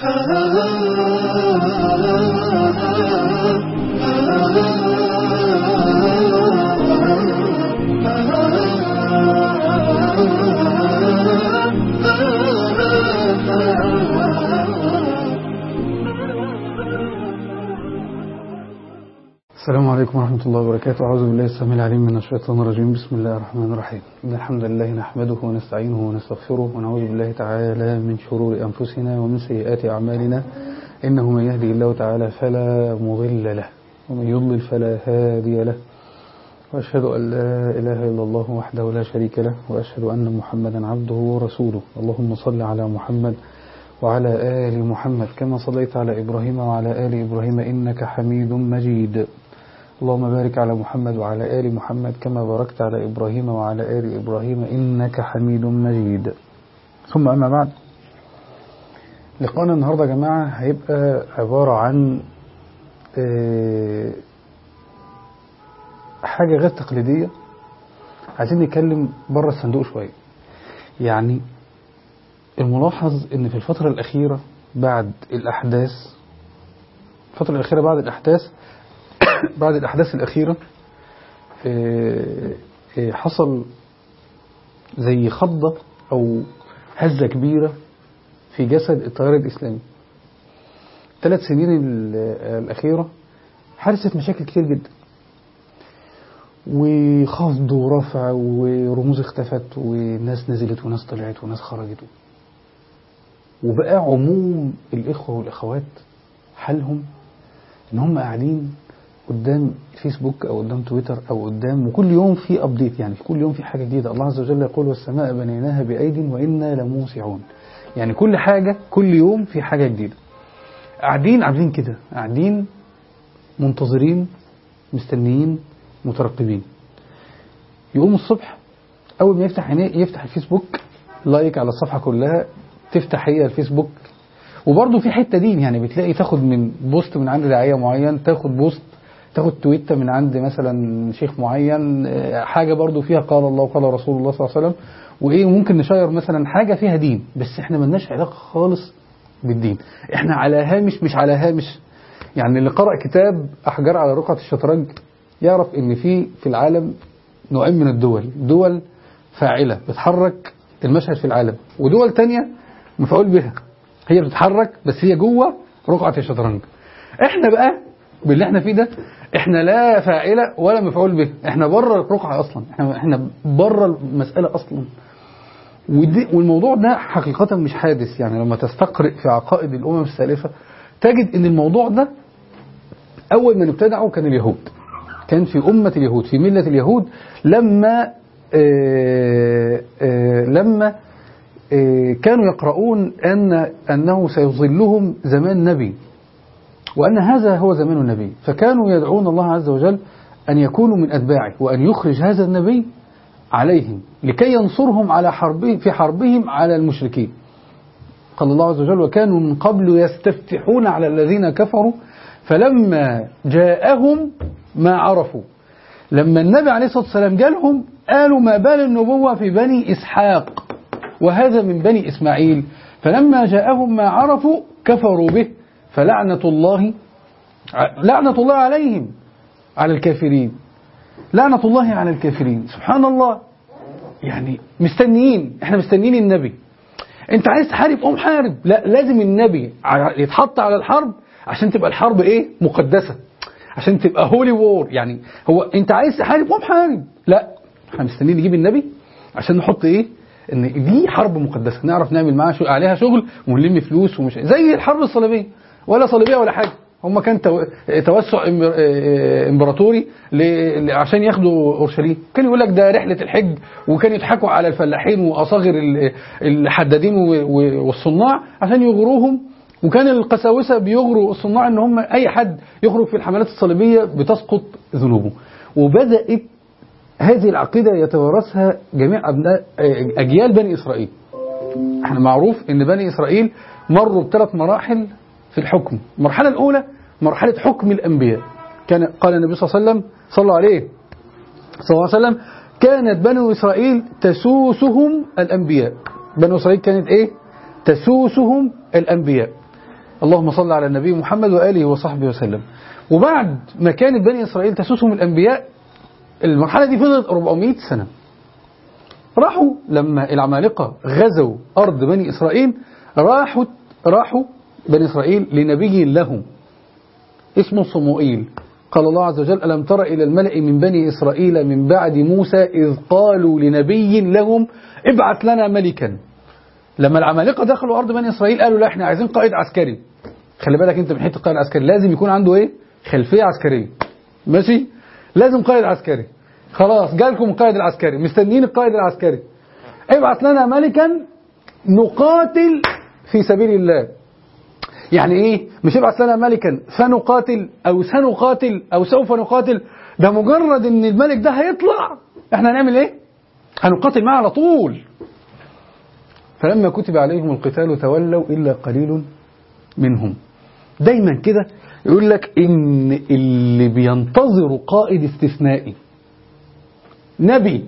السلام عليكم ورحمة الله وبركاته أعوذ بالله السميع العليم من الشيطان الرجيم بسم الله الرحمن الرحيم إن الحمد لله نحمده ونستعينه ونستغفره ونعوذ بالله تعالى من شرور أنفسنا ومن سيئات أعمالنا إنه من يهدي الله تعالى فلا مضل له ومن يضلل فلا هادي له وأشهد أن لا إله إلا الله وحده لا شريك له وأشهد أن محمدا عبده ورسوله اللهم صل على محمد وعلى آل محمد كما صليت على إبراهيم وعلى آل إبراهيم إنك حميد مجيد اللهم بارك على محمد وعلى آل محمد كما باركت على إبراهيم وعلى آل إبراهيم إنك حميد مجيد ثم أما بعد لقاءنا النهاردة يا جماعة هيبقى عبارة عن آه، حاجة غير تقليدية عايزين نتكلم بره الصندوق شوية يعني الملاحظ ان في الفترة الأخيرة بعد الأحداث الفترة الأخيرة بعد الأحداث بعد الأحداث الأخيرة آه، آه، حصل زي خضة أو هزة كبيرة في جسد التيار الإسلامي ثلاث سنين ال- الأخيرة حدثت مشاكل كتير جدا وخفض ورفع ورموز اختفت وناس نزلت وناس طلعت وناس خرجت وبقى عموم الإخوة والأخوات حالهم إن هم قاعدين قدام فيسبوك أو قدام تويتر أو قدام وكل يوم في أبديت يعني كل يوم في حاجة جديدة الله عز وجل يقول والسماء بنيناها بأيد وإنا لموسعون يعني كل حاجة كل يوم في حاجة جديدة قاعدين عاملين كده قاعدين منتظرين مستنيين مترقبين يقوم الصبح أول ما يفتح عينيه يفتح الفيسبوك لايك على الصفحة كلها تفتح هي الفيسبوك وبرضه في حته دين يعني بتلاقي تاخد من بوست من عند داعيه معين تاخد بوست تاخد تويته من عند مثلا شيخ معين آه، حاجه برضه فيها قال الله وقال رسول الله صلى الله عليه وسلم وايه ممكن نشير مثلا حاجه فيها دين بس احنا ملناش علاقه خالص بالدين احنا على هامش مش على هامش يعني اللي قرأ كتاب احجار على رقعه الشطرنج يعرف ان في في العالم نوعين من الدول دول فاعله بتحرك المشهد في العالم ودول تانية مفعول بها هي بتتحرك بس هي جوه رقعة الشطرنج احنا بقى باللي احنا فيه ده احنا لا فاعلة ولا مفعول به احنا بره الرقعة اصلا احنا احنا بره المسألة اصلا ودي والموضوع ده حقيقة مش حادث يعني لما تستقرئ في عقائد الأمم السالفة تجد ان الموضوع ده أول من ابتدعه كان اليهود كان في أمة اليهود في ملة اليهود لما آه آه لما آه كانوا يقرؤون أن أنه سيظلهم زمان نبي وأن هذا هو زمان النبي فكانوا يدعون الله عز وجل أن يكونوا من أتباعه وأن يخرج هذا النبي عليهم لكي ينصرهم على حربهم في حربهم على المشركين قال الله عز وجل وكانوا من قبل يستفتحون على الذين كفروا فلما جاءهم ما عرفوا لما النبي عليه الصلاة والسلام جالهم قالوا ما بال النبوة في بني إسحاق وهذا من بني إسماعيل فلما جاءهم ما عرفوا كفروا به فلعنة الله لعنة الله عليهم على الكافرين لعنة الله على الكافرين سبحان الله يعني مستنيين احنا مستنيين النبي انت عايز تحارب قوم حارب لا لازم النبي يتحط على الحرب عشان تبقى الحرب ايه مقدسة عشان تبقى هولي وور يعني هو انت عايز تحارب قوم حارب لا احنا مستنيين نجيب النبي عشان نحط ايه ان دي حرب مقدسه نعرف نعمل معاها شو عليها شغل ونلم فلوس ومش زي الحرب الصليبيه ولا صليبيه ولا حاجه هم كان تو... توسع امبراطوري ل... عشان ياخدوا اورشليم كان يقول لك ده رحله الحج وكان يضحكوا على الفلاحين واصاغر الحدادين والصناع عشان يغروهم وكان القساوسه بيغروا الصناع ان هم اي حد يخرج في الحملات الصليبيه بتسقط ذنوبه وبدات هذه العقيده يتوارثها جميع ابناء اجيال بني اسرائيل احنا معروف ان بني اسرائيل مروا بثلاث مراحل في الحكم المرحله الاولى مرحله حكم الانبياء كان قال النبي صلى الله عليه وسلم صلوا عليه صلى الله عليه وسلم كانت بنو اسرائيل تسوسهم الانبياء بنو اسرائيل كانت ايه تسوسهم الانبياء اللهم صل على النبي محمد وآله وصحبه وسلم وبعد ما كانت بني إسرائيل تسوسهم الأنبياء المرحلة دي فضلت 400 سنة راحوا لما العمالقة غزوا أرض بني إسرائيل راحوا راحوا بني إسرائيل لنبي لهم اسمه صموئيل قال الله عز وجل ألم تر إلى الملأ من بني إسرائيل من بعد موسى إذ قالوا لنبي لهم ابعث لنا ملكا لما العمالقة دخلوا أرض بني إسرائيل قالوا لا احنا عايزين قائد عسكري خلي بالك انت من حته القائد العسكري لازم يكون عنده ايه خلفيه عسكريه ماشي لازم قائد عسكري خلاص جالكم القائد العسكري مستنيين القائد العسكري ابعث لنا ملكا نقاتل في سبيل الله يعني ايه مش ابعث لنا ملكا فنقاتل او سنقاتل او سوف نقاتل ده مجرد ان الملك ده هيطلع احنا هنعمل ايه هنقاتل معاه على طول فلما كتب عليهم القتال تولوا الا قليل منهم دايما كده يقول لك ان اللي بينتظروا قائد استثنائي نبي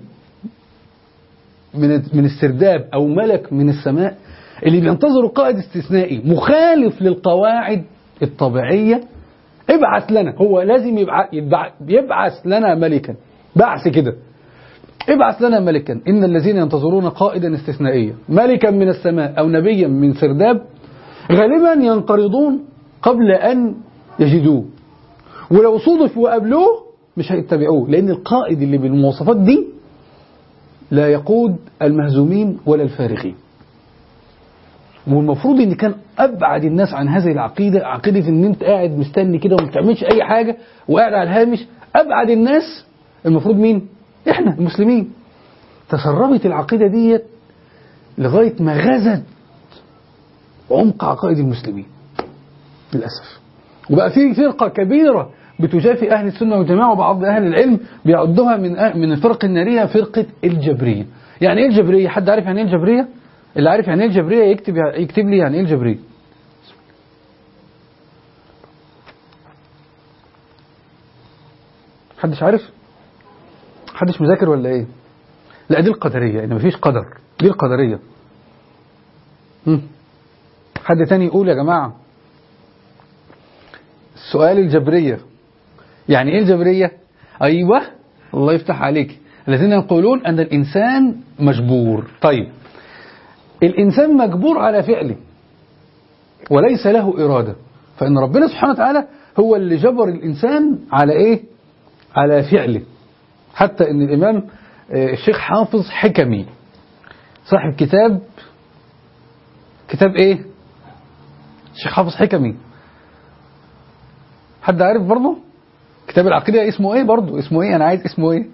من من السرداب او ملك من السماء اللي بينتظروا قائد استثنائي مخالف للقواعد الطبيعيه ابعث لنا هو لازم يبعث, يبعث لنا ملكا بعث كده ابعث لنا ملكا ان الذين ينتظرون قائدا استثنائيا ملكا من السماء او نبيا من سرداب غالبا ينقرضون قبل أن يجدوه ولو صودفوا وقابلوه مش هيتبعوه لأن القائد اللي بالمواصفات دي لا يقود المهزومين ولا الفارغين والمفروض ان كان ابعد الناس عن هذه العقيده عقيده ان انت قاعد مستني كده وما بتعملش اي حاجه وقاعد على الهامش ابعد الناس المفروض مين احنا المسلمين تسربت العقيده ديت لغايه ما غزت عمق عقائد المسلمين للأسف وبقى في فرقة كبيرة بتجافي أهل السنة والجماعة وبعض أهل العلم بيعدوها من من الفرق النارية فرقة الجبرية يعني إيه الجبرية حد عارف يعني إيه الجبرية اللي عارف يعني إيه الجبرية يكتب يكتب لي يعني إيه الجبرية حدش عارف حدش مذاكر ولا إيه لا دي القدرية إن مفيش قدر دي القدرية هم. حد تاني يقول يا جماعة السؤال الجبرية يعني ايه الجبرية ايوه الله يفتح عليك الذين يقولون ان الانسان مجبور طيب الانسان مجبور على فعله وليس له ارادة فان ربنا سبحانه وتعالى هو اللي جبر الانسان على ايه على فعله حتى ان الامام الشيخ حافظ حكمي صاحب كتاب كتاب ايه الشيخ حافظ حكمي حد عارف برضه كتاب العقيدة اسمه ايه برضه اسمه ايه انا عايز اسمه ايه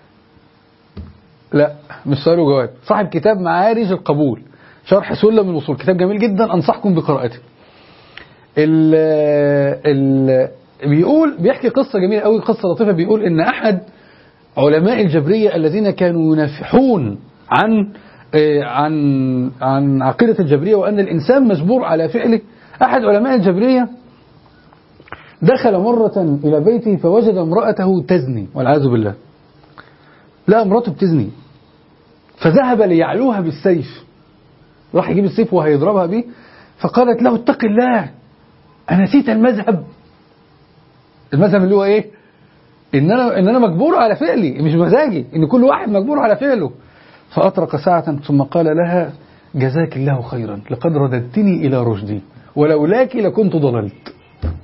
لا مش سؤال وجواب صاحب كتاب معارج القبول شرح سلم الوصول كتاب جميل جدا انصحكم بقراءته ال ال بيقول بيحكي قصة جميلة قوي قصة لطيفة بيقول ان احد علماء الجبرية الذين كانوا ينافحون عن عن عن عقيدة الجبرية وأن الإنسان مجبور على فعله أحد علماء الجبرية دخل مرة إلى بيته فوجد امرأته تزني والعياذ بالله لا امرأته بتزني فذهب ليعلوها بالسيف راح يجيب السيف وهيضربها به فقالت له اتق الله أنا نسيت المذهب المذهب اللي هو إيه إن أنا, إن أنا مجبور على فعلي مش مزاجي إن كل واحد مجبور على فعله فأطرق ساعة ثم قال لها جزاك الله خيرا لقد رددتني إلى رشدي ولولاك لكنت ضللت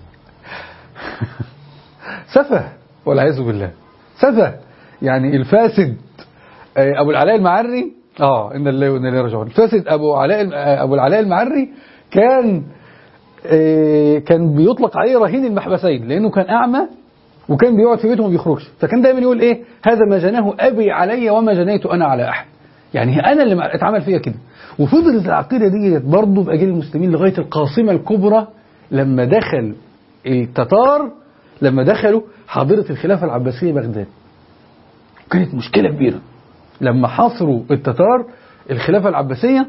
سفه والعياذ بالله سفه يعني الفاسد أبو العلاء المعري اه ان الله وان اليه راجعون الفاسد ابو علاء ابو العلاء المعري كان كان بيطلق عليه رهين المحبسين لانه كان اعمى وكان بيقعد في بيته وما بيخرجش فكان دايما يقول ايه هذا ما جناه ابي علي وما جنيت انا على احد يعني انا اللي اتعمل فيا كده وفضلت العقيده دي برضه باجيال المسلمين لغايه القاصمه الكبرى لما دخل التتار لما دخلوا حاضره الخلافه العباسيه بغداد كانت مشكله كبيره لما حاصروا التتار الخلافه العباسيه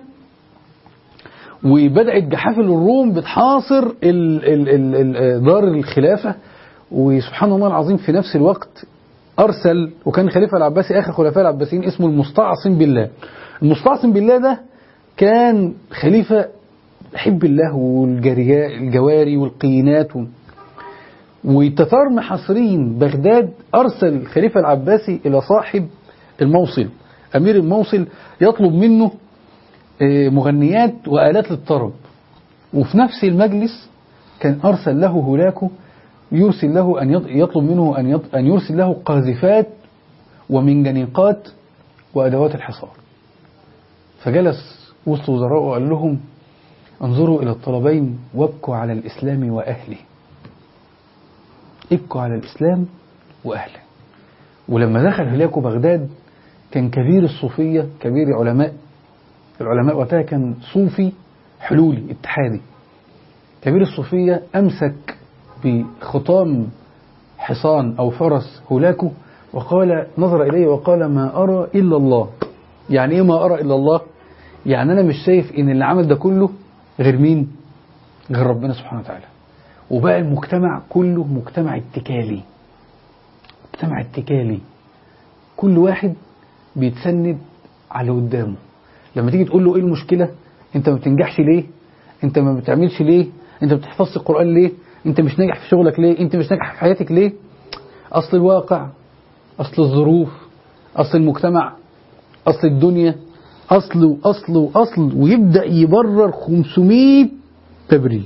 وبدات جحافل الروم بتحاصر ال ال ال ال دار الخلافه وسبحان الله العظيم في نفس الوقت أرسل وكان الخليفة العباسي آخر خلفاء العباسيين اسمه المستعصم بالله المستعصم بالله ده كان خليفة حب الله والجواري والقينات و... والتتار محاصرين بغداد أرسل الخليفة العباسي إلى صاحب الموصل أمير الموصل يطلب منه آه، مغنيات وآلات للطرب وفي نفس المجلس كان أرسل له هولاكو يرسل له أن يط- يطلب منه أن يط- أن يرسل له قاذفات ومنجنيقات وأدوات الحصار فجلس وسط وزرائه وقال لهم انظروا إلى الطلبين وابكوا على الإسلام وأهله ابكوا على الإسلام وأهله ولما دخل هلاكو بغداد كان كبير الصوفية كبير علماء العلماء وقتها كان صوفي حلولي اتحادي كبير الصوفية أمسك بخطام حصان أو فرس هولاكو وقال نظر إليه وقال ما أرى إلا الله يعني إيه ما أرى إلا الله يعني أنا مش شايف إن اللي عمل ده كله غير مين غير ربنا سبحانه وتعالى وبقى المجتمع كله مجتمع اتكالي مجتمع اتكالي كل واحد بيتسند على قدامه لما تيجي تقول له ايه المشكلة انت ما بتنجحش ليه انت ما بتعملش ليه انت ما بتحفظش القرآن ليه انت مش ناجح في شغلك ليه انت مش ناجح في حياتك ليه اصل الواقع اصل الظروف اصل المجتمع اصل الدنيا اصل واصل واصل ويبدأ يبرر 500 تبرير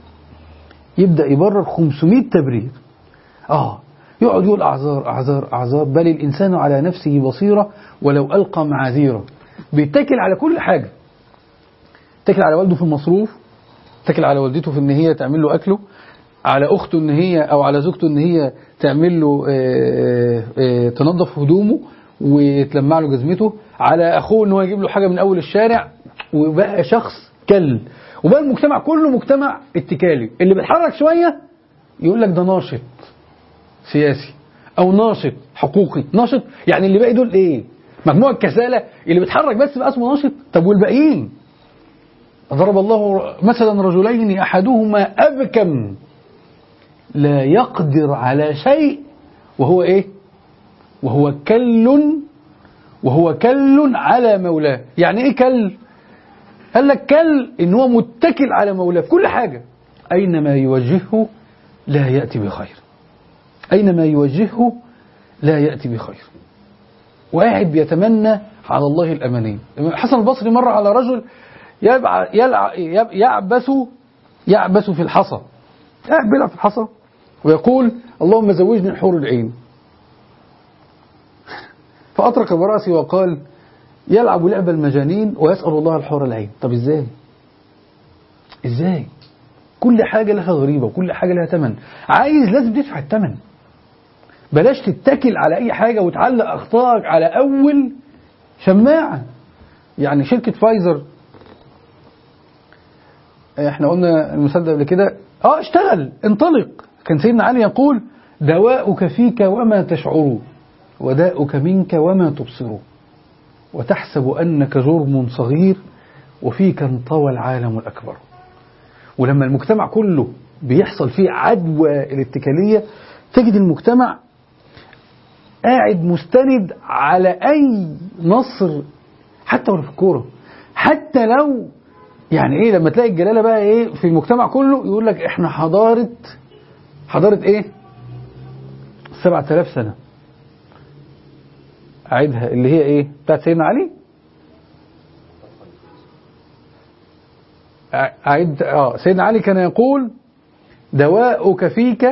يبدأ يبرر 500 تبرير اه يقعد يقول أعذار أعذار أعذار بل الإنسان على نفسه بصيرة ولو ألقى معاذيره بيتكل على كل حاجة اتكل على والده في المصروف اتكل على والدته في ان هي تعمل له اكله على اخته ان هي او على زوجته ان هي تعمل له آه، آه، تنظف هدومه وتلمع له جزمته على اخوه ان هو يجيب له حاجه من اول الشارع وبقى شخص كل وبقى المجتمع كله مجتمع اتكالي اللي بيتحرك شويه يقول لك ده ناشط سياسي او ناشط حقوقي ناشط يعني اللي باقي دول ايه مجموعه كساله اللي بيتحرك بس بقى اسمه ناشط طب والباقيين ضرب الله مثلا رجلين احدهما ابكم لا يقدر على شيء وهو ايه وهو كل وهو كل على مولاه يعني ايه كل قال لك كل ان هو متكل على مولاه في كل حاجه اينما يوجهه لا ياتي بخير أينما يوجهه لا يأتي بخير وقاعد بيتمنى على الله الأماني حسن البصري مر على رجل يبع يلع يب يعبث يعبث في الحصى قاعد بيلعب في الحصى ويقول اللهم زوجني الحور العين فأطرق برأسي وقال يلعب لعب المجانين ويسأل الله الحور العين طب ازاي ازاي كل حاجة لها ضريبة وكل حاجة لها ثمن عايز لازم تدفع الثمن بلاش تتكل على أي حاجة وتعلق أخطائك على أول شماعة يعني شركة فايزر احنا قلنا المثال ده قبل كده اه اشتغل انطلق كان سيدنا علي يقول دواؤك فيك وما تشعر وداؤك منك وما تبصر وتحسب أنك جرم صغير وفيك انطوى العالم الأكبر ولما المجتمع كله بيحصل فيه عدوى الاتكالية تجد المجتمع قاعد مستند على أي نصر حتى ولو في الكورة حتى لو يعني ايه لما تلاقي الجلالة بقى ايه في المجتمع كله يقول لك احنا حضارة حضارة ايه 7000 سنة أعيدها اللي هي ايه بتاعت سيدنا علي أعيد اه سيدنا علي كان يقول دواؤك فيك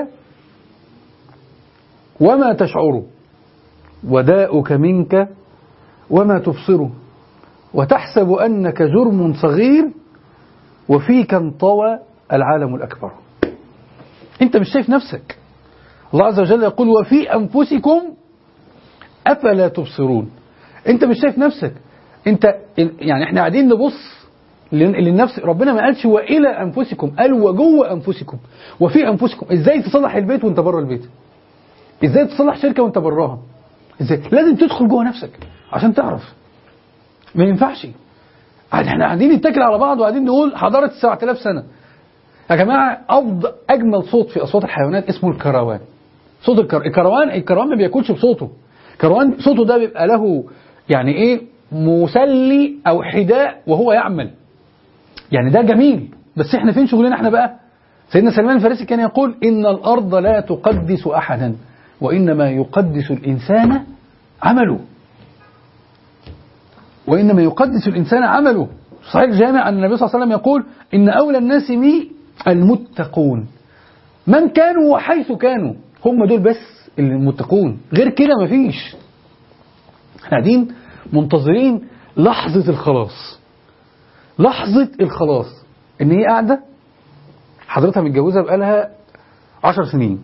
وما تشعر وداؤك منك وما تبصر وتحسب أنك جرم صغير وفيك انطوى العالم الأكبر أنت مش شايف نفسك الله عز وجل يقول وفي أنفسكم أفلا تبصرون أنت مش شايف نفسك أنت يعني احنا قاعدين نبص للنفس ربنا ما قالش وإلى أنفسكم قال وجوه أنفسكم وفي أنفسكم إزاي تصلح البيت وأنت بره البيت إزاي تصلح شركة وأنت براها إزاي لازم تدخل جوه نفسك عشان تعرف ما ينفعش احنا قاعدين نتكل على بعض وقاعدين نقول حضارة 7000 سنة يا جماعة أفضل أجمل صوت في أصوات الحيوانات اسمه الكروان صوت الكر... الكروان الكروان ما بياكلش بصوته الكروان صوته ده بيبقى له يعني ايه مسلي او حداء وهو يعمل يعني ده جميل بس احنا فين شغلنا احنا بقى سيدنا سلمان الفارسي كان يقول إن الأرض لا تقدس أحدا وإنما يقدس الإنسان عمله وإنما يقدس الإنسان عمله صحيح الجامع أن النبي صلى الله عليه وسلم يقول إن أولى الناس بي المتقون من كانوا وحيث كانوا هم دول بس المتقون غير كده مفيش احنا قاعدين منتظرين لحظة الخلاص لحظة الخلاص ان هي قاعدة حضرتها متجوزة بقالها عشر سنين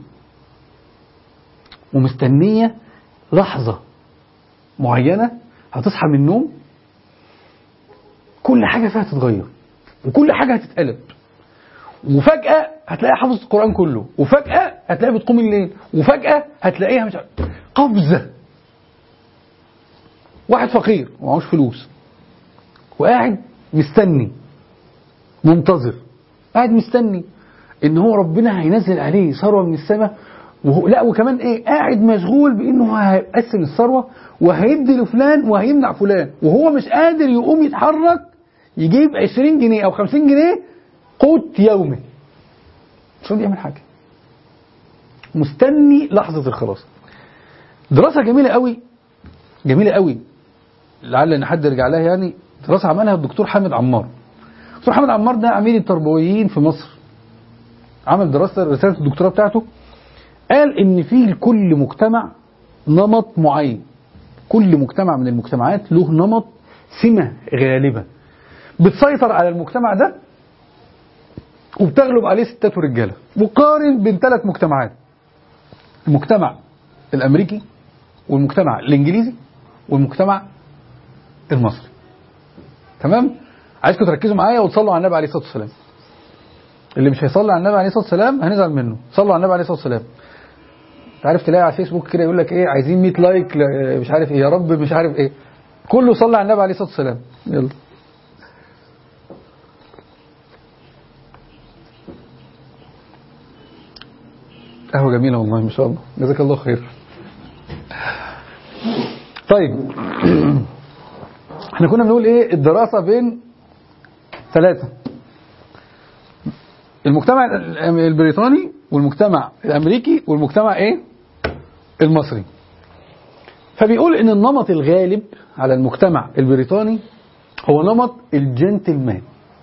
ومستنية لحظة معينة هتصحى من النوم كل حاجة فيها تتغير وكل حاجة هتتقلب وفجأة هتلاقيها حافظ القرآن كله وفجأة هتلاقيها بتقوم الليل وفجأة هتلاقيها مش عارف قفزة واحد فقير ومعهوش فلوس وقاعد مستني منتظر قاعد مستني ان هو ربنا هينزل عليه ثروه من السماء وهو لا وكمان ايه قاعد مشغول بانه هيقسم الثروه وهيدي لفلان وهيمنع فلان وهو مش قادر يقوم يتحرك يجيب 20 جنيه او 50 جنيه قوت يومي مش راضي يعمل حاجه مستني لحظه الخلاص دراسه جميله قوي جميله قوي لعل ان حد يرجع لها يعني دراسه عملها الدكتور حامد عمار الدكتور حامد عمار ده عميد التربويين في مصر عمل دراسه رساله الدكتوراه بتاعته قال ان في لكل مجتمع نمط معين كل مجتمع من المجتمعات له نمط سمه غالبه بتسيطر على المجتمع ده وبتغلب عليه ستات ورجاله وقارن بين ثلاث مجتمعات المجتمع الامريكي والمجتمع الانجليزي والمجتمع المصري تمام عايزكم تركزوا معايا وتصلوا على النبي عليه الصلاه والسلام اللي مش هيصلي على النبي عليه الصلاه والسلام هنزعل منه صلوا على النبي عليه الصلاه والسلام انت عارف تلاقي على الفيسبوك كده يقول لك ايه عايزين 100 لايك ل- مش عارف ايه يا رب مش عارف ايه كله صلى على النبي عليه الصلاه والسلام يلا قهوة جميلة والله ما شاء الله جزاك الله خير طيب احنا كنا بنقول ايه الدراسة بين ثلاثة المجتمع الأم- البريطاني والمجتمع الامريكي والمجتمع ايه المصري فبيقول ان النمط الغالب على المجتمع البريطاني هو نمط الجنتلمان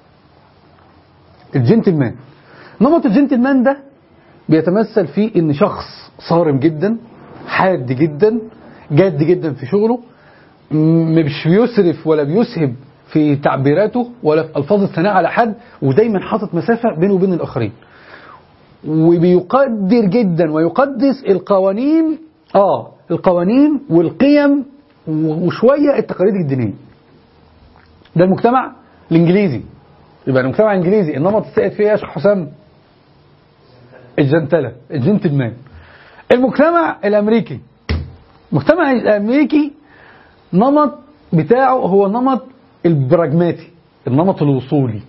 الجنتلمان نمط الجنتلمان ده بيتمثل في ان شخص صارم جدا حاد جدا جاد جدا في شغله م- مش بيسرف ولا بيسهب في تعبيراته ولا في الفاظ الثناء على حد ودايما حاطط مسافه بينه وبين الاخرين وبيقدر جدا ويقدس القوانين اه القوانين والقيم و- وشويه التقاليد الدينيه ده المجتمع الانجليزي يبقى المجتمع الانجليزي النمط السائد فيه يا شيخ حسام الجنتلة الجنتلمان المجتمع الامريكي المجتمع الامريكي نمط بتاعه هو نمط البراجماتي النمط الوصولي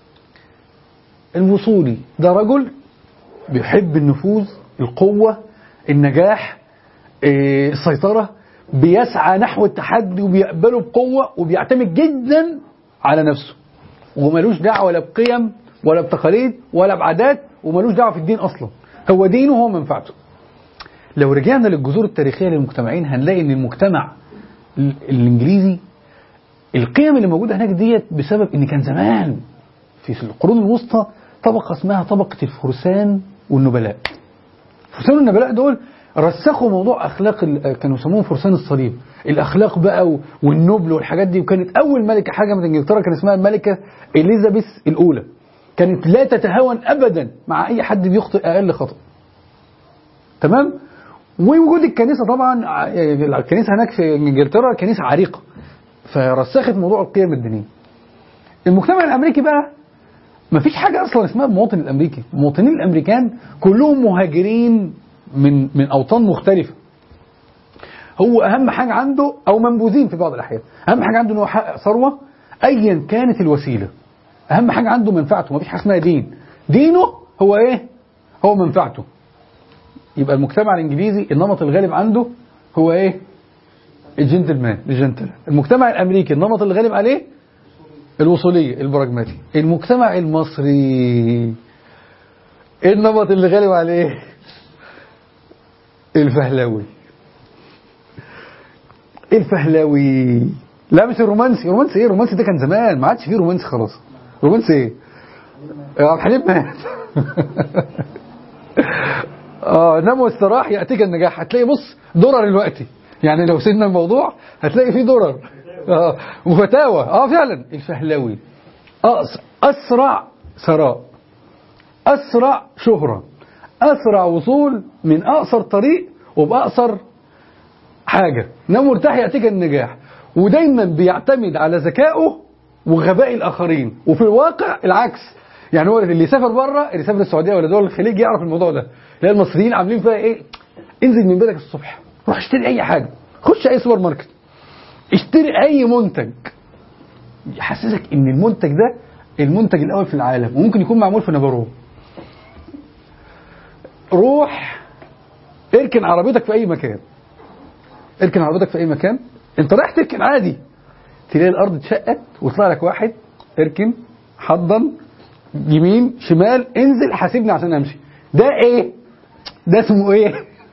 الوصولي ده رجل بيحب النفوذ القوة النجاح إيه، السيطرة بيسعى نحو التحدي وبيقبله بقوة وبيعتمد جدا على نفسه وملوش دعوة لا بقيم ولا بتقاليد ولا بعادات وملوش دعوة في الدين أصلا هو دينه هو منفعته لو رجعنا للجذور التاريخية للمجتمعين هنلاقي ان المجتمع ال- الانجليزي القيم اللي موجودة هناك ديت بسبب ان كان زمان في القرون الوسطى طبقة اسمها طبقة الفرسان والنبلاء فرسان والنبلاء دول رسخوا موضوع اخلاق ال- كانوا يسموهم فرسان الصليب الاخلاق بقى و- والنبل والحاجات دي وكانت اول ملكه حاجه من انجلترا كان اسمها الملكه اليزابيث الاولى كانت لا تتهاون ابدا مع اي حد بيخطئ اقل خطأ تمام ووجود الكنيسه طبعا ع- الكنيسه هناك في انجلترا كنيسه عريقه فرسخت موضوع القيم الدينيه المجتمع الامريكي بقى ما فيش حاجه اصلا اسمها المواطن الامريكي المواطنين الامريكان كلهم مهاجرين من من اوطان مختلفه هو اهم حاجه عنده او منبوذين في بعض الاحيان اهم حاجه عنده انه يحقق ثروه ايا كانت الوسيله اهم حاجه عنده منفعته ما فيش حاجه اسمها دين دينه هو ايه هو منفعته يبقى المجتمع الانجليزي النمط الغالب عنده هو ايه الجنتلمان الجنتل المجتمع الامريكي النمط الغالب عليه الوصولية البراجماتي المجتمع المصري ايه النمط اللي غالب عليه الفهلاوي ايه الفهلاوي لا مش الرومانسي رومانسي ايه رومانسي ده كان زمان ما عادش فيه رومانسي خلاص رومانسي ايه عبد الحليم مات اه نمو استراح ياتيك النجاح هتلاقي بص درر دلوقتي يعني لو سيبنا الموضوع هتلاقي فيه درر اه وفتاوى اه فعلا الفهلاوي أس- اسرع ثراء اسرع شهرة اسرع وصول من اقصر طريق وباقصر حاجة نام مرتاح يأتيك النجاح ودايما بيعتمد على ذكائه وغباء الآخرين وفي الواقع العكس يعني هو اللي يسافر بره اللي يسافر السعودية ولا دول الخليج يعرف الموضوع ده لا المصريين عاملين فيها ايه انزل من بيتك الصبح روح اشتري اي حاجة خش اي سوبر ماركت اشتري اي منتج يحسسك ان المنتج ده المنتج الاول في العالم وممكن يكون معمول في نابورو روح اركن عربيتك في اي مكان اركن عربيتك في اي مكان انت رايح تركن عادي تلاقي الارض اتشقت ويطلع لك واحد اركن حضن يمين شمال انزل حاسبني عشان امشي ده ايه ده اسمه ايه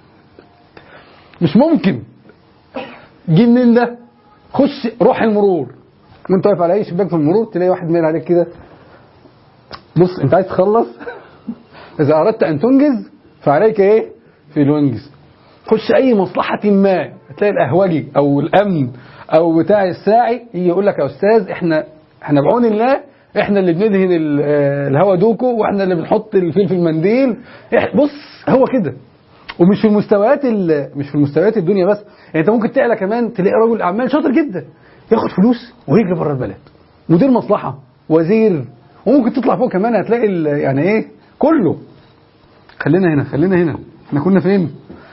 مش ممكن جه منين ده خش روح المرور وانت واقف على اي شباك في المرور تلاقي واحد مايل عليك كده بص انت عايز تخلص اذا اردت ان تنجز فعليك ايه في الوانجز خش اي مصلحه ما هتلاقي القهوجي او الامن او بتاع الساعي يجي يقول لك يا استاذ احنا احنا بعون الله احنا اللي بندهن ال- آه، الهوا دوكو واحنا اللي بنحط الفيل في المنديل إح- بص هو كده ومش في المستويات ال- مش في المستويات الدنيا بس يعني انت ممكن تعلى كمان تلاقي رجل اعمال شاطر جدا ياخد فلوس ويجري بره البلد مدير مصلحه وزير وممكن تطلع فوق كمان هتلاقي ال- يعني ايه كله خلينا هنا خلينا هنا احنا كنا فين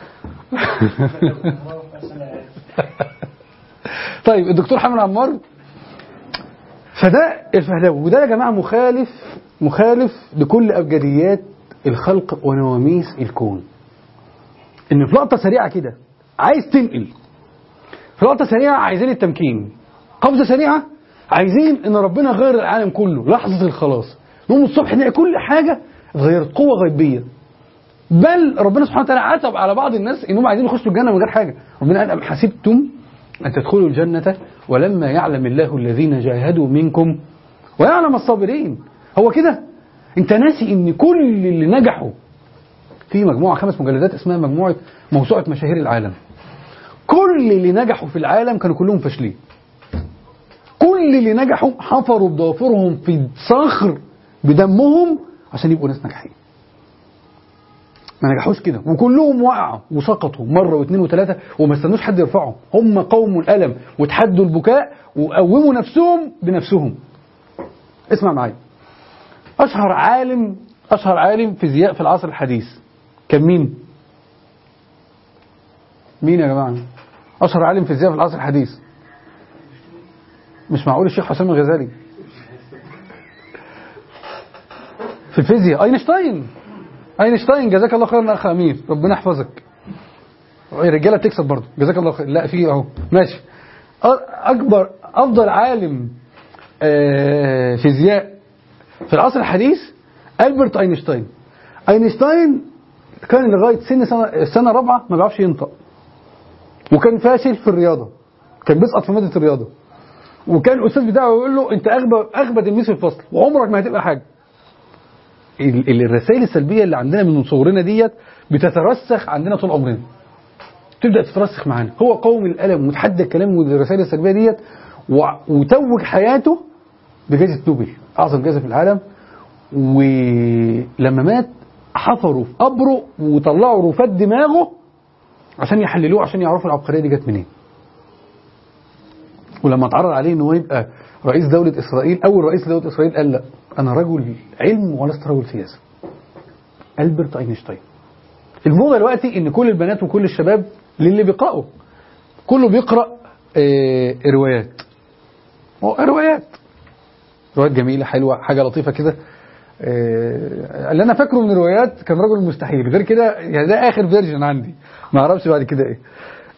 طيب الدكتور حامد عمار فده الفهلاوي وده يا جماعه مخالف مخالف لكل ابجديات الخلق ونواميس الكون ان في لقطه سريعه كده عايز تنقل في لقطه سريعه عايزين التمكين قفزه سريعه عايزين ان ربنا غير العالم كله لحظه الخلاص نقوم الصبح نلاقي كل حاجه اتغيرت قوه غيبيه بل ربنا سبحانه وتعالى عتب على بعض الناس انهم عايزين يخشوا الجنه من غير حاجه ربنا قال ام حسبتم ان تدخلوا الجنه ولما يعلم الله الذين جاهدوا منكم ويعلم الصابرين هو كده انت ناسي ان كل اللي نجحوا في مجموعه خمس مجلدات اسمها مجموعه موسوعه مشاهير العالم كل اللي نجحوا في العالم كانوا كلهم فاشلين كل اللي نجحوا حفروا بضوافرهم في صخر بدمهم عشان يبقوا ناس ناجحين ما نجحوش كده وكلهم وقعوا وسقطوا مره واثنين وثلاثه وما استنوش حد يرفعهم هم قوموا الالم وتحدوا البكاء وقوموا نفسهم بنفسهم اسمع معايا اشهر عالم اشهر عالم فيزياء في العصر الحديث كان مين مين يا جماعه اشهر عالم فيزياء في العصر الحديث مش معقول الشيخ حسام الغزالي في الفيزياء اينشتاين اينشتاين جزاك الله خيرا اخ امير ربنا يحفظك الرجاله بتكسب برضه جزاك الله خير لا في اهو ماشي أ- اكبر افضل عالم آه، فيزياء في العصر الحديث البرت اينشتاين اينشتاين كان لغايه سن سنه السنه الرابعه ما بيعرفش ينطق وكان فاشل في الرياضه كان بيسقط في ماده الرياضه وكان الاستاذ بتاعه يقول له انت اغبى اغبى تلميذ في الفصل وعمرك ما هتبقى حاجه ال- ال- الرسائل السلبيه اللي عندنا من صغرنا ديت بتترسخ عندنا طول عمرنا تبدا تترسخ معانا هو قوم الالم وتحدى الكلام والرسائل السلبيه ديت و- وتوج حياته بجائزه نوبل اعظم جائزه في العالم ولما مات حفروا في قبره وطلعوا رفات دماغه عشان يحللوه عشان يعرفوا العبقريه دي جت منين ولما اتعرض عليه ان هو يبقى رئيس دولة اسرائيل اول رئيس لدولة اسرائيل قال لا انا رجل علم ولست رجل سياسة البرت اينشتاين الموضة دلوقتي ان كل البنات وكل الشباب للي بيقرأوا كله بيقرأ آه روايات هو روايات روايات جميلة حلوة حاجة لطيفة كده آه، اللي انا فاكره من الروايات كان رجل مستحيل غير كده يعني ده اخر فيرجن عندي ما اعرفش بعد كده ايه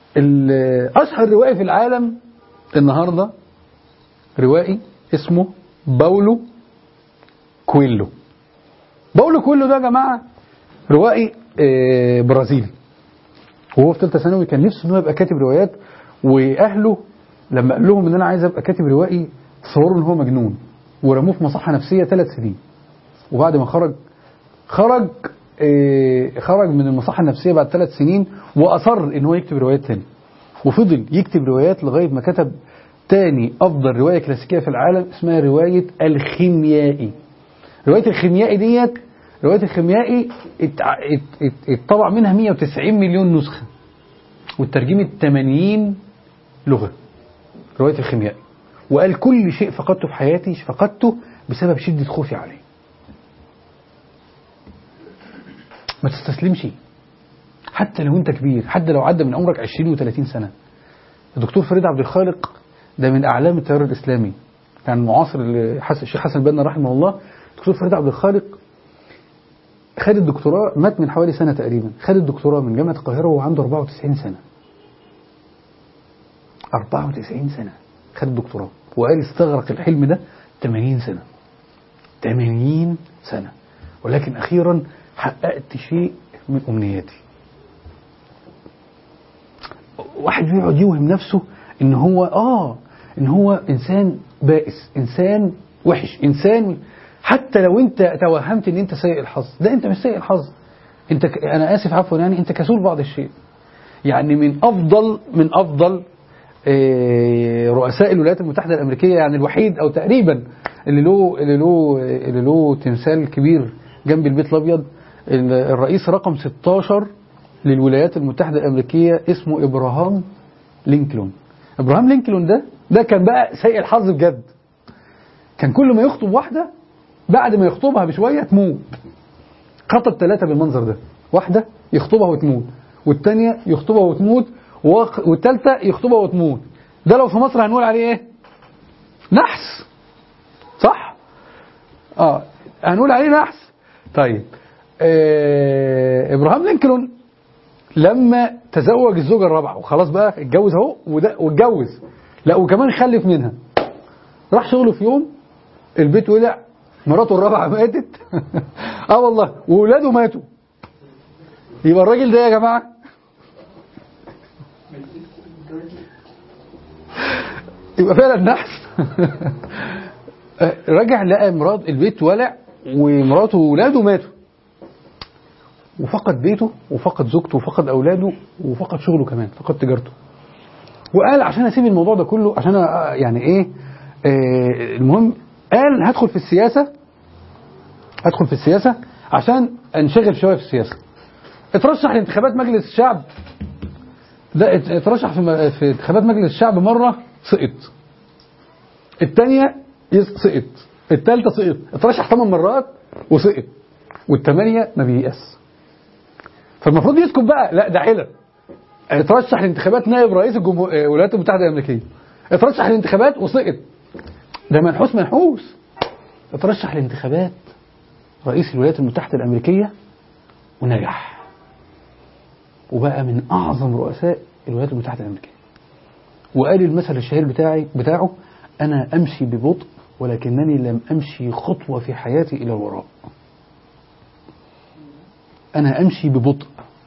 ال- اشهر روائي في العالم النهارده روائي اسمه باولو كويلو باولو كويلو ده يا جماعة روائي آه، برازيلي وهو في ثالثه ثانوي كان نفسه انه يبقى كاتب روايات واهله لما قال لهم ان انا عايز ابقى كاتب روائي تصوروا ان هو مجنون ورموه في مصحه نفسيه ثلاث سنين وبعد ما خرج خرج آه، خرج من المصحه النفسيه بعد ثلاث سنين واصر ان هو يكتب روايات تاني وفضل يكتب روايات لغايه ما كتب تاني افضل روايه كلاسيكيه في العالم اسمها روايه الخيميائي روايه الخيميائي ديت روايه الخيميائي اتع- ات- ات- اتطبع منها 190 مليون نسخه واترجمت 80 لغه روايه الخيميائي وقال كل شيء فقدته في حياتي فقدته بسبب شده خوفي عليه ما تستسلمش حتى لو انت كبير حتى لو عدى من عمرك 20 و30 سنه الدكتور فريد عبد الخالق ده من اعلام التيار الاسلامي كان معاصر لحس- الشيخ حسن البنا رحمه الله الدكتور فريد عبد الخالق خد الدكتوراه مات من حوالي سنه تقريبا خد الدكتوراه من جامعه القاهره وهو عنده 94 سنه 94 سنه خد الدكتوراه وقال استغرق الحلم ده 80 سنه 80 سنه ولكن اخيرا حققت شيء من امنياتي واحد بيقعد يوهم نفسه ان هو اه ان هو انسان بائس انسان وحش انسان حتى لو انت توهمت ان انت سيء الحظ لا انت مش سيء الحظ انت ك... انا اسف عفوا يعني انت كسول بعض الشيء يعني من افضل من افضل آه، رؤساء الولايات المتحده الامريكيه يعني الوحيد او تقريبا اللي له اللي له اللي له تمثال كبير جنب البيت الابيض ال- الرئيس رقم 16 للولايات المتحده الامريكيه اسمه ابراهام لينكولن ابراهام لينكولن ده ده كان بقى سيء الحظ بجد كان كل ما يخطب واحده بعد ما يخطبها بشويه تموت خطب ثلاثه بالمنظر ده واحده يخطبها وتموت والثانيه يخطبها وتموت وق- والثالثه يخطبها وتموت ده لو في مصر هنقول عليه ايه نحس صح اه هنقول عليه نحس طيب آه ابراهام لينكولن لما تزوج الزوجه الرابعه وخلاص بقى اتجوز اهو وده واتجوز لا وكمان خلف منها راح شغله في يوم البيت ولع مراته الرابعه ماتت اه والله واولاده ماتوا يبقى الراجل ده يا جماعه يبقى فعلا نحس رجع لقى مرات البيت ولع ومراته واولاده ماتوا وفقد بيته وفقد زوجته وفقد اولاده وفقد شغله كمان فقد تجارته وقال عشان اسيب الموضوع ده كله عشان أ- يعني ايه آه المهم قال هدخل في السياسه هدخل في السياسه عشان انشغل شويه في السياسه اترشح لانتخابات مجلس الشعب لا ات- اترشح في, م- في انتخابات مجلس الشعب مره سقط الثانيه سقط الثالثه سقط اترشح ثمان مرات وسقط والثمانيه ما بييأس فالمفروض يسكت بقى لا ده علم اترشح لانتخابات نائب رئيس الجمهور آه، الولايات المتحده الامريكيه اترشح لانتخابات وسقط ده منحوس منحوس اترشح لانتخابات رئيس الولايات المتحده الامريكيه ونجح وبقى من اعظم رؤساء الولايات المتحده الامريكيه وقال المثل الشهير بتاعي بتاعه انا امشي ببطء ولكنني لم امشي خطوه في حياتي الى الوراء انا امشي ببطء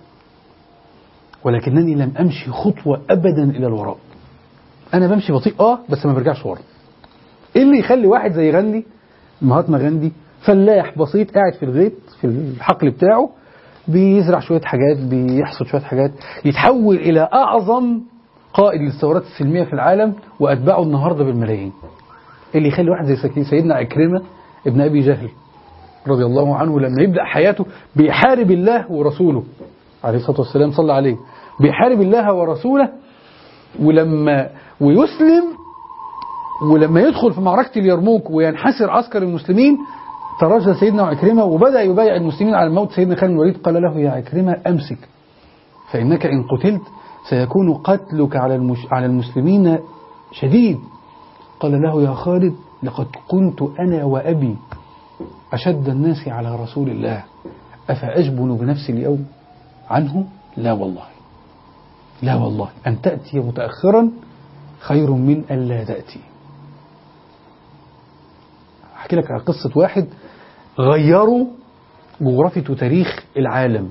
ولكنني لم امشي خطوه ابدا الى الوراء انا بمشي بطيء اه بس ما برجعش ورا ايه اللي يخلي واحد زي غاندي مهاتما غاندي فلاح بسيط قاعد في الغيط في الحقل بتاعه بيزرع شويه حاجات بيحصد شويه حاجات يتحول الى اعظم قائد للثورات السلميه في العالم واتباعه النهارده بالملايين إيه اللي يخلي واحد زي سكين- سيدنا عكرمه ابن ابي جهل رضي الله عنه لما يبدا حياته بيحارب الله ورسوله عليه الصلاه والسلام صلى عليه بيحارب الله ورسوله ولما ويسلم ولما يدخل في معركة اليرموك وينحسر عسكر المسلمين ترجى سيدنا عكرمة وبدأ يبايع المسلمين على الموت سيدنا خالد الوليد قال له يا عكرمة أمسك فإنك إن قتلت سيكون قتلك على المش... على المسلمين شديد قال له يا خالد لقد كنت أنا وأبي أشد الناس على رسول الله أفأجبن بنفسي اليوم عنه لا والله لا والله أن تأتي متأخرا خير من ألا تأتي احكي لك على قصه واحد غيروا جغرافية وتاريخ العالم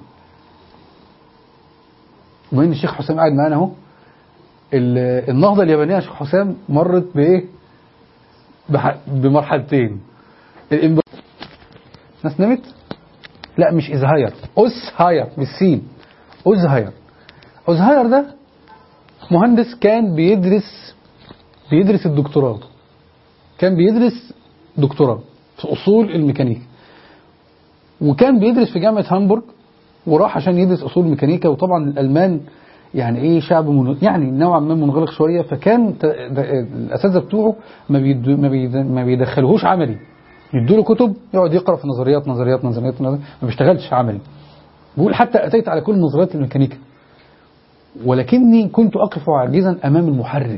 وبين الشيخ حسام قاعد معانا اهو ال- النهضة اليابانية يا شيخ حسام مرت بإيه؟ بح- بمرحلتين الإمب... ناس نمت؟ لا مش إزهاير أزهاير بالسين أزهاير أزهاير ده مهندس كان بيدرس بيدرس الدكتوراه كان بيدرس دكتوراه في أصول الميكانيكا وكان بيدرس في جامعة هامبورغ وراح عشان يدرس أصول الميكانيكا وطبعا الألمان يعني ايه شعب من يعني نوعا ما منغلق شويه فكان ت- ده- الاساتذه بتوعه ما بيد ما, بيد ما بيدخلوهوش عملي يدوا له كتب يقعد يقرا في نظريات نظريات نظريات, نظريات ما بيشتغلش عملي بيقول حتى اتيت على كل نظريات الميكانيكا ولكني كنت اقف عاجزا امام المحرك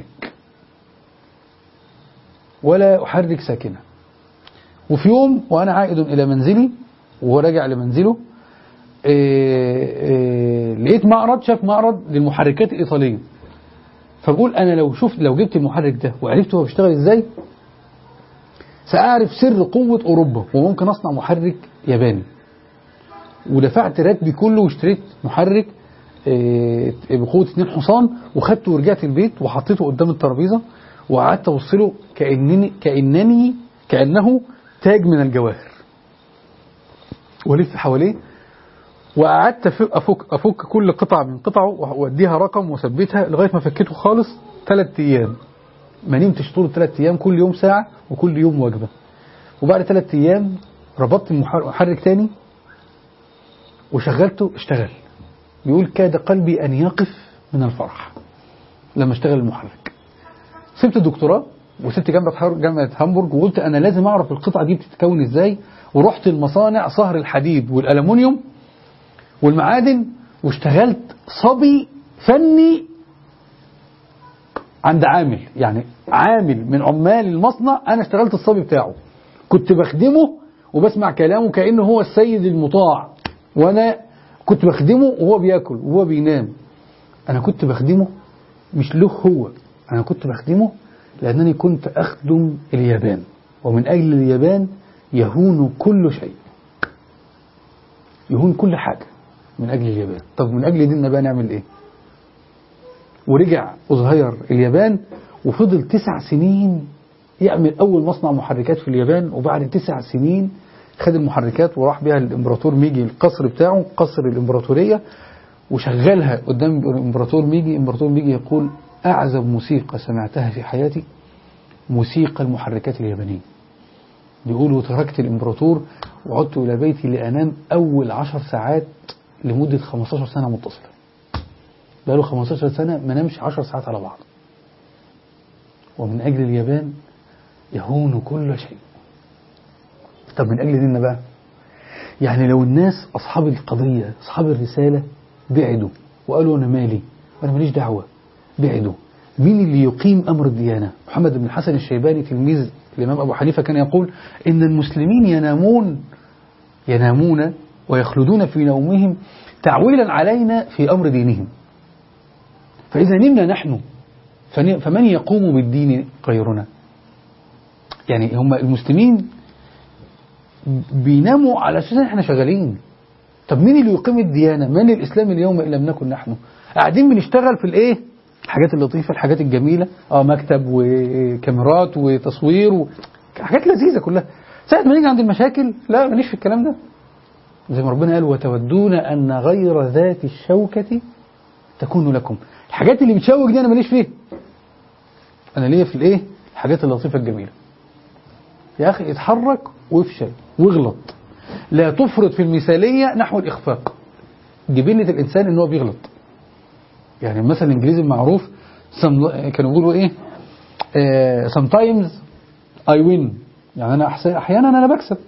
ولا احرك ساكنه وفي يوم وانا عائد الى منزلي وهو راجع لمنزله إيه إيه لقيت معرض شاف معرض للمحركات الايطاليه فبقول انا لو شفت لو جبت المحرك ده وعرفت هو بيشتغل ازاي ساعرف سر قوه اوروبا وممكن اصنع محرك ياباني ودفعت راتبي كله واشتريت محرك إيه، بقوه اتنين حصان وخدته ورجعت البيت وحطيته قدام الترابيزه وقعدت ابص له كانني كانني كانه تاج من الجواهر والف حواليه وقعدت أف- افك افك كل قطعه من قطعه واديها رقم واثبتها لغايه ما فكيته خالص ثلاث ايام ما نمتش طول الثلاث ايام كل يوم ساعه وكل يوم وجبه وبعد ثلاث ايام ربطت المحرك تاني وشغلته اشتغل بيقول كاد قلبي ان يقف من الفرح لما اشتغل المحرك سبت الدكتوراه وسبت جامعة جامعة هامبورج وقلت أنا لازم أعرف القطعة دي بتتكون إزاي ورحت المصانع صهر الحديد والألمونيوم والمعادن واشتغلت صبي فني عند عامل يعني عامل من عمال المصنع أنا اشتغلت الصبي بتاعه كنت بخدمه وبسمع كلامه كأنه هو السيد المطاع وأنا كنت بخدمه وهو بياكل وهو بينام أنا كنت بخدمه مش له هو أنا كنت بخدمه لأنني كنت أخدم اليابان ومن أجل اليابان يهون كل شيء يهون كل حاجة من أجل اليابان طب من أجل ديننا بقى نعمل إيه ورجع أزهير اليابان وفضل تسع سنين يعمل أول مصنع محركات في اليابان وبعد تسع سنين خد المحركات وراح بيها الإمبراطور ميجي القصر بتاعه قصر الإمبراطورية وشغلها قدام الإمبراطور ميجي الإمبراطور ميجي يقول أعزب موسيقى سمعتها في حياتي موسيقى المحركات اليابانية بيقولوا تركت الإمبراطور وعدت إلى بيتي لأنام أول عشر ساعات لمدة 15 سنة متصلة بقاله 15 سنة ما نامش 10 ساعات على بعض ومن أجل اليابان يهون كل شيء طب من أجل ديننا بقى يعني لو الناس أصحاب القضية أصحاب الرسالة بعدوا وقالوا أنا مالي وأنا ماليش دعوة بعدوا مين اللي يقيم أمر الديانة محمد بن الحسن الشيباني تلميذ الإمام أبو حنيفة كان يقول إن المسلمين ينامون ينامون ويخلدون في نومهم تعويلا علينا في أمر دينهم فإذا نمنا نحن فن- فمن يقوم بالدين غيرنا يعني هم المسلمين بيناموا على أساس إن احنا شغالين طب مين اللي يقيم الديانة من الإسلام اليوم إن لم نكن نحن قاعدين بنشتغل في الإيه الحاجات اللطيفة الحاجات الجميلة اه مكتب وكاميرات وتصوير و... حاجات لذيذة كلها ساعة ما نيجي عند المشاكل لا ماليش في الكلام ده زي ما ربنا قال وتودون أن غير ذات الشوكة تكون لكم الحاجات اللي بتشوك دي أنا ماليش فيها أنا ليا في الإيه الحاجات اللطيفة الجميلة يا أخي اتحرك وافشل واغلط لا تفرط في المثالية نحو الإخفاق جبلة الإنسان إن هو بيغلط يعني المثل الإنجليزي المعروف some, كانوا بيقولوا إيه آه sometimes I win يعني أنا أحس- أحيانا أنا بكسب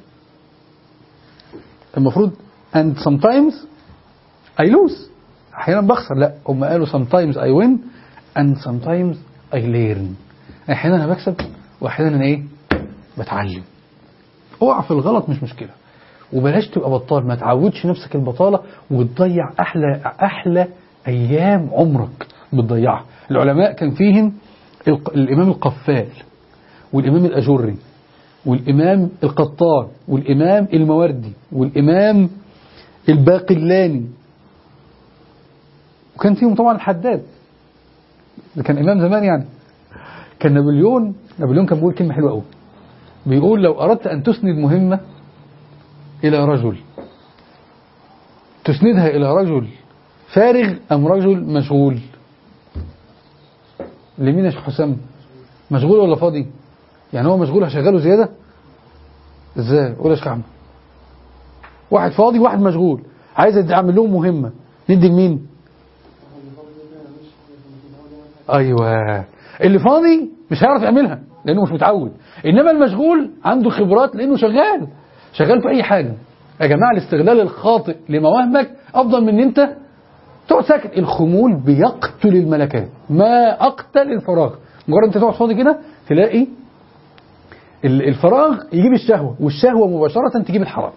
المفروض and sometimes I lose أحيانا بخسر لا هم قالوا sometimes I win and sometimes I learn أحيانا أنا بكسب وأحيانا أنا إيه بتعلم اوعى في الغلط مش مشكلة وبلاش تبقى بطال ما تعودش نفسك البطالة وتضيع أحلى أحلى أيام عمرك بتضيعها العلماء كان فيهم الق- الإمام القفال والإمام الأجري والإمام القطان والإمام الموردي والإمام الباقلاني وكان فيهم طبعا الحداد ده كان إمام زمان يعني كان نابليون نابليون كان بيقول كلمة حلوة قوي بيقول لو أردت أن تسند مهمة إلى رجل تسندها إلى رجل فارغ أم رجل مشغول لمين يا شيخ حسام مشغول ولا فاضي يعني هو مشغول هشغله زيادة ازاي قول يا شيخ احمد واحد فاضي واحد مشغول عايز اعمل لهم مهمة ندي لمين ايوه اللي فاضي مش هيعرف يعملها لانه مش متعود انما المشغول عنده خبرات لانه شغال شغال في اي حاجة يا جماعة الاستغلال الخاطئ لمواهبك افضل من ان انت تقعد ساكت الخمول بيقتل الملكات ما اقتل الفراغ مجرد انت تقعد فاضي كده تلاقي ال- الفراغ يجيب الشهوة والشهوة مباشرة تجيب الحرام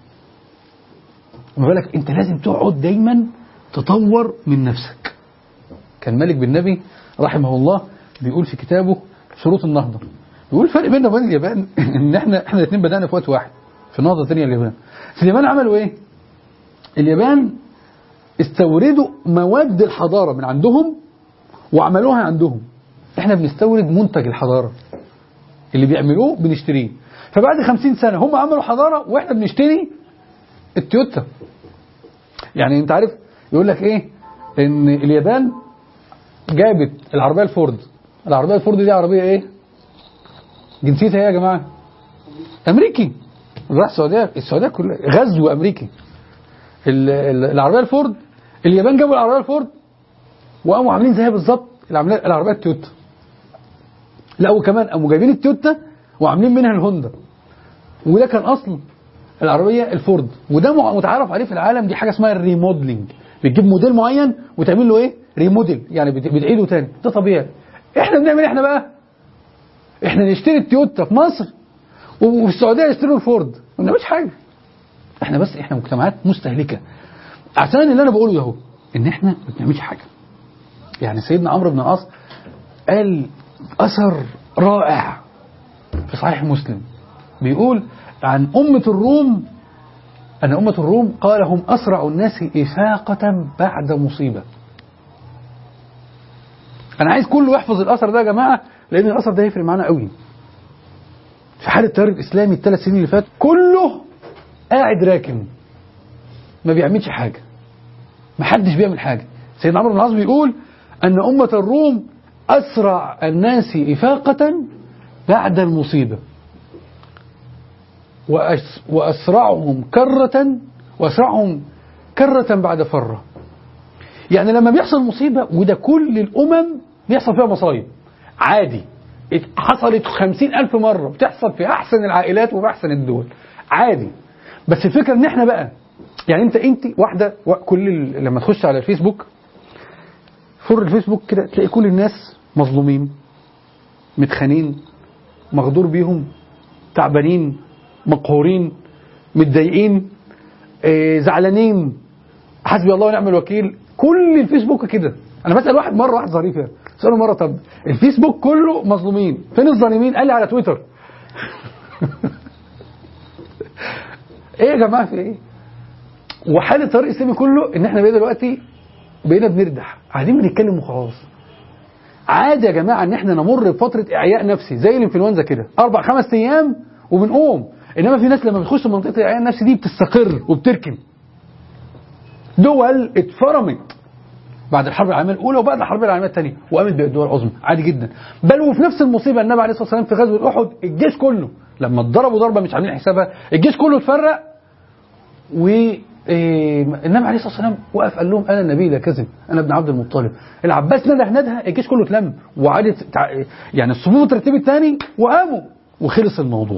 ما بالك انت لازم تقعد دايما تطور من نفسك كان مالك بن نبي رحمه الله بيقول في كتابه شروط النهضة بيقول الفرق بيننا وبين اليابان ان احنا احنا الاثنين بدأنا في وقت واحد في النهضة الثانية اليابان في اليابان عملوا ايه اليابان استوردوا مواد الحضارة من عندهم وعملوها عندهم احنا بنستورد منتج الحضارة اللي بيعملوه بنشتريه فبعد خمسين سنة هم عملوا حضارة واحنا بنشتري التويوتا يعني انت عارف يقول لك ايه ان اليابان جابت العربية الفورد العربية الفورد دي عربية ايه جنسيتها ايه يا جماعة امريكي راح السعودية السعودية كلها غزو امريكي ال- ال- العربية الفورد اليابان جابوا العربية الفورد وقاموا عاملين زيها بالظبط العملية- العربية التويوتا لا وكمان قاموا جايبين التويوتا وعاملين منها الهوندا وده كان اصل العربيه الفورد وده مع- متعارف عليه في العالم دي حاجه اسمها الريموديلنج بتجيب موديل معين وتعمل له ايه ريموديل يعني بت- بتعيده تاني ده طبيعي احنا بنعمل إيه احنا بقى احنا نشتري التويوتا في مصر وفي السعوديه يشتروا الفورد ما بنعملش حاجه احنا بس احنا مجتمعات مستهلكه عشان اللي انا بقوله ده اهو ان احنا ما بنعملش حاجه يعني سيدنا عمرو بن العاص قال اثر رائع في صحيح مسلم بيقول عن أمة الروم أن أمة الروم قال هم أسرع الناس إفاقة بعد مصيبة أنا عايز كله يحفظ الأثر ده يا جماعة لأن الأثر ده هيفرق معانا قوي في حال التيار الإسلامي الثلاث سنين اللي فات كله قاعد راكن ما بيعملش حاجة ما حدش بيعمل حاجة سيدنا عمرو بن العاص بيقول أن أمة الروم أسرع الناس إفاقة بعد المصيبة وأس وأسرعهم كرة وأسرعهم كرة بعد فرة يعني لما بيحصل مصيبة وده كل الأمم بيحصل فيها مصايب عادي ات- حصلت خمسين ألف مرة بتحصل في أحسن العائلات وفي أحسن الدول عادي بس الفكرة إن إحنا بقى يعني أنت أنت واحدة و- كل ال- لما تخش على الفيسبوك فر الفيسبوك كده تلاقي كل الناس مظلومين متخانين مغدور بيهم تعبانين مقهورين متضايقين آه، زعلانين حسبي الله ونعم الوكيل كل الفيسبوك كده انا بسال واحد مره واحد ظريف يعني ساله مره طب الفيسبوك كله مظلومين فين الظالمين قال لي على تويتر ايه يا جماعه في ايه وحال الطريق الاسلامي كله ان احنا بقينا دلوقتي بقينا بنردح قاعدين بنتكلم وخلاص عادي يا جماعه ان احنا نمر بفتره اعياء نفسي زي الانفلونزا كده اربع خمس ايام وبنقوم انما في ناس لما بتخش منطقه الاعياء النفسي دي بتستقر وبتركن دول اتفرمت بعد الحرب العالميه الاولى وبعد الحرب العالميه الثانيه وقامت بقت دول عظمى عادي جدا بل وفي نفس المصيبه النبي عليه الصلاه والسلام في غزوه احد الجيش كله لما اتضربوا ضربه مش عاملين حسابها الجيش كله اتفرق و إيه، النبي عليه الصلاه والسلام وقف قال لهم انا النبي لا كذب انا ابن عبد المطلب العباس نده ندها الجيش كله اتلم وعادت تع- يعني الصفوف اترتبت تاني وقاموا وخلص الموضوع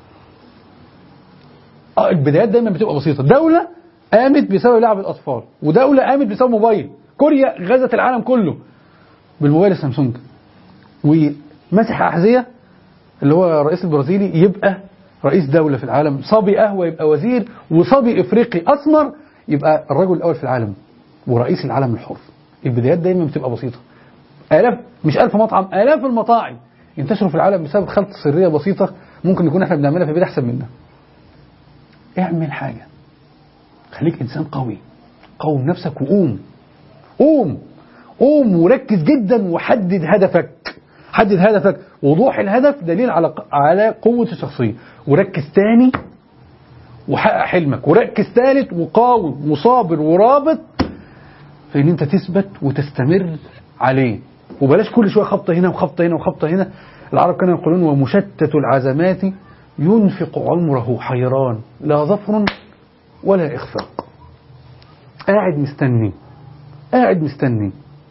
اه البدايات دايما بتبقى بسيطه دوله قامت بسبب لعب الاطفال ودوله قامت بسبب موبايل كوريا غزت العالم كله بالموبايل السامسونج ومسح احذيه اللي هو الرئيس البرازيلي يبقى رئيس دولة في العالم صبي قهوة يبقى وزير وصبي إفريقي أسمر يبقى الرجل الأول في العالم ورئيس العالم الحر البدايات دايما بتبقى بسيطة آلاف مش ألف مطعم آلاف المطاعم ينتشروا في العالم بسبب خلطة سرية بسيطة ممكن يكون احنا بنعملها في البيت احسن منا اعمل حاجه خليك انسان قوي قوم نفسك وقوم قوم قوم وركز جدا وحدد هدفك حدد هدفك وضوح الهدف دليل على على قوة الشخصية وركز تاني وحقق حلمك وركز ثالث وقاوم وصابر ورابط في ان انت تثبت وتستمر عليه وبلاش كل شويه خبطه هنا وخبطه هنا وخبطه هنا العرب كانوا يقولون ومشتت العزمات ينفق عمره حيران لا ظفر ولا اخفاق قاعد مستني قاعد مستني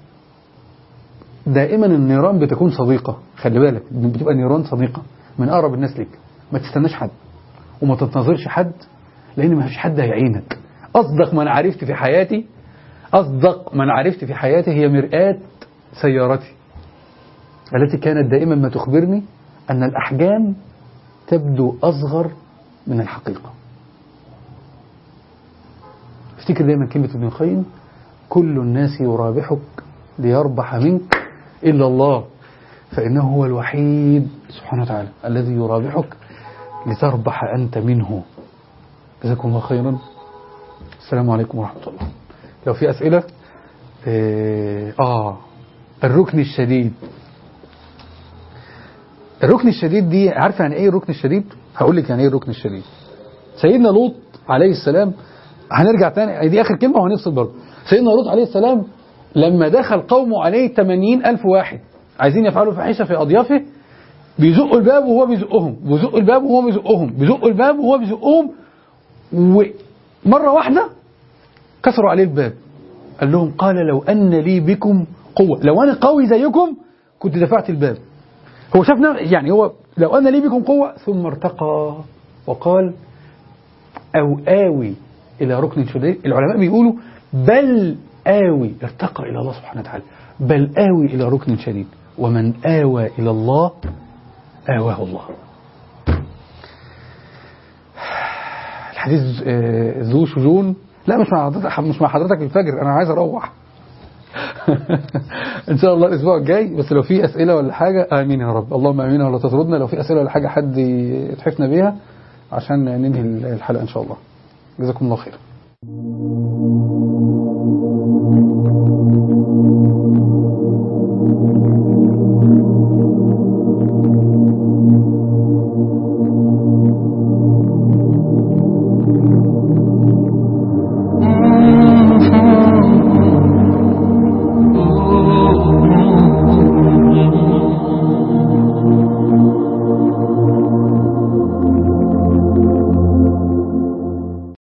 دائما النيران بتكون صديقة خلي بالك بتبقى نيران صديقة من أقرب الناس ليك ما تستناش حد وما تنتظرش حد لأن ما فيش حد هيعينك أصدق من عرفت في حياتي أصدق من عرفت في حياتي هي مرآة سيارتي التي كانت دائما ما تخبرني أن الأحجام تبدو أصغر من الحقيقة افتكر دايما كلمة ابن القيم كل الناس يرابحك ليربح منك إلا الله فإنه هو الوحيد سبحانه وتعالى الذي يرابحك لتربح أنت منه جزاكم الله خيرا السلام عليكم ورحمة الله لو في أسئلة آه الركن الشديد الركن الشديد دي عارف يعني ايه الركن الشديد هقول لك يعني ايه الركن الشديد سيدنا لوط عليه السلام هنرجع تاني دي اخر كلمه وهنفصل برضه سيدنا لوط عليه السلام لما دخل قومه عليه 80 ألف واحد عايزين يفعلوا فاحشة في أضيافه بيزقوا الباب وهو بيزقهم بيزقوا الباب وهو بيزقهم بيزقوا الباب وهو بيزقهم ومرة واحدة كسروا عليه الباب قال لهم قال لو أن لي بكم قوة لو أنا قوي زيكم كنت دفعت الباب هو شافنا يعني هو لو أن لي بكم قوة ثم ارتقى وقال أو آوي إلى ركن شديد العلماء بيقولوا بل آوي ارتقى إلى الله سبحانه وتعالى بل آوي إلى ركن شديد ومن آوى إلى الله آواه الله الحديث ذو شجون لا مش مع حضرتك مش مع حضرتك الفجر أنا عايز أروح إن شاء الله الأسبوع الجاي بس لو في أسئلة ولا حاجة آمين يا رب اللهم آمين ولا تطردنا لو في أسئلة ولا حاجة حد يتحفنا بيها عشان ننهي الحلقة إن شاء الله جزاكم الله خير